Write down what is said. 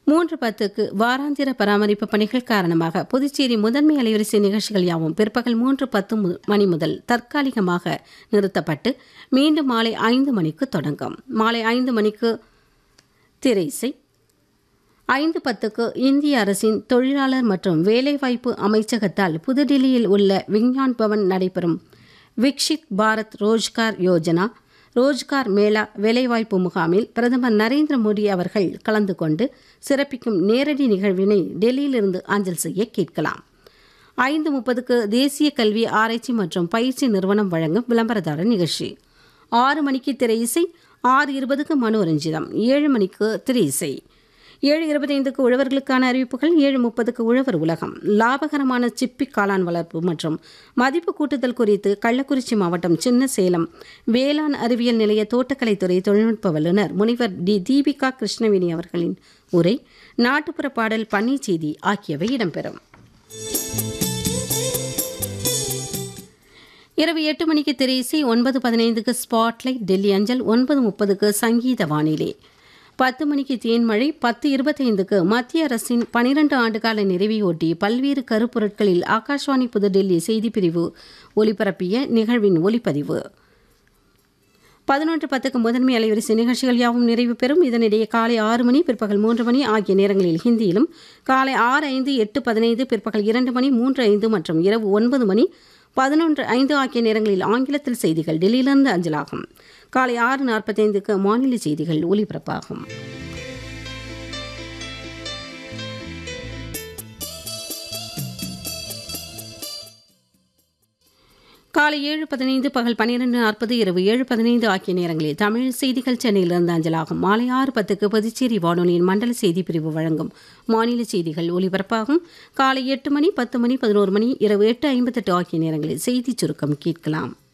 மூன்று பத்துக்கு வாராந்திர பராமரிப்பு பணிகள் காரணமாக புதுச்சேரி முதன்மை அலைவரிசை நிகழ்ச்சிகள் யாவும் பிற்பகல் மூன்று பத்து மு- மணி முதல் தற்காலிகமாக நிறுத்தப்பட்டு மீண்டும் மாலை ஐந்து மணிக்கு தொடங்கும் மாலை ஐந்து மணிக்கு திரைசை ஐந்து பத்துக்கு இந்திய அரசின் தொழிலாளர் மற்றும் வேலைவாய்ப்பு அமைச்சகத்தால் புதுடில்லியில் உள்ள விஞ்ஞான் பவன் நடைபெறும் விக்ஷித் பாரத் ரோஜ்கார் யோஜனா ரோஜ்கார் மேளா வேலைவாய்ப்பு முகாமில் பிரதமர் நரேந்திர மோடி அவர்கள் கலந்து கொண்டு சிறப்பிக்கும் நேரடி நிகழ்வினை டெல்லியிலிருந்து அஞ்சல் செய்ய கேட்கலாம் ஐந்து முப்பதுக்கு தேசிய கல்வி ஆராய்ச்சி மற்றும் பயிற்சி நிறுவனம் வழங்கும் விளம்பரதாரர் நிகழ்ச்சி ஆறு மணிக்கு திரை இசை ஆறு இருபதுக்கு மனோரஞ்சிதம் ஏழு மணிக்கு திரை இசை ஏழு இருபத்தைந்துக்கு உழவர்களுக்கான அறிவிப்புகள் ஏழு முப்பதுக்கு உழவர் உலகம் லாபகரமான சிப்பி காளான் வளர்ப்பு மற்றும் மதிப்பு கூட்டுதல் குறித்து கள்ளக்குறிச்சி மாவட்டம் சின்ன சேலம் வேளாண் அறிவியல் நிலைய தோட்டக்கலைத்துறை தொழில்நுட்ப வல்லுநர் முனைவர் டி தீபிகா கிருஷ்ணவேணி அவர்களின் உரை நாட்டுப்புற பாடல் பன்னி செய்தி ஆகியவை இடம்பெறும் இரவு எட்டு மணிக்கு திரை இசை ஒன்பது பதினைந்துக்கு ஸ்பாட்லைட் டெல்லி அஞ்சல் ஒன்பது முப்பதுக்கு சங்கீத வானிலை பத்து மணிக்கு தேன்மழை பத்து இருபத்தைந்துக்கு மத்திய அரசின் பனிரெண்டு ஆண்டுகால நிறைவையொட்டி பல்வேறு கருப்பொருட்களில் ஆகாஷ்வாணி புதுடெல்லி செய்திப்பிரிவு ஒலிபரப்பிய நிகழ்வின் ஒலிப்பதிவு பதினொன்று பத்துக்கு முதன்மை அலைவரிசை நிகழ்ச்சிகள் யாவும் நிறைவு பெறும் இதனிடையே காலை ஆறு மணி பிற்பகல் மூன்று மணி ஆகிய நேரங்களில் ஹிந்தியிலும் காலை ஆறு ஐந்து எட்டு பதினைந்து பிற்பகல் இரண்டு மணி மூன்று ஐந்து மற்றும் இரவு ஒன்பது மணி பதினொன்று ஐந்து ஆகிய நேரங்களில் ஆங்கிலத்தில் செய்திகள் டெல்லியிலிருந்து அஞ்சலாகும் காலை ஆறு நாற்பத்தைந்துக்கு மாநில செய்திகள் ஒலிபரப்பாகும் காலை ஏழு பதினைந்து பகல் பன்னிரண்டு நாற்பது இரவு ஏழு பதினைந்து ஆகிய நேரங்களில் தமிழ் செய்திகள் சென்னையிலிருந்து அஞ்சலாகும் மாலை ஆறு பத்துக்கு புதுச்சேரி வானொலியின் மண்டல செய்தி பிரிவு வழங்கும் மாநில செய்திகள் ஒலிபரப்பாகும் காலை எட்டு மணி பத்து மணி பதினோரு மணி இரவு எட்டு ஐம்பத்தெட்டு ஆகிய நேரங்களில் செய்திச் சுருக்கம் கேட்கலாம்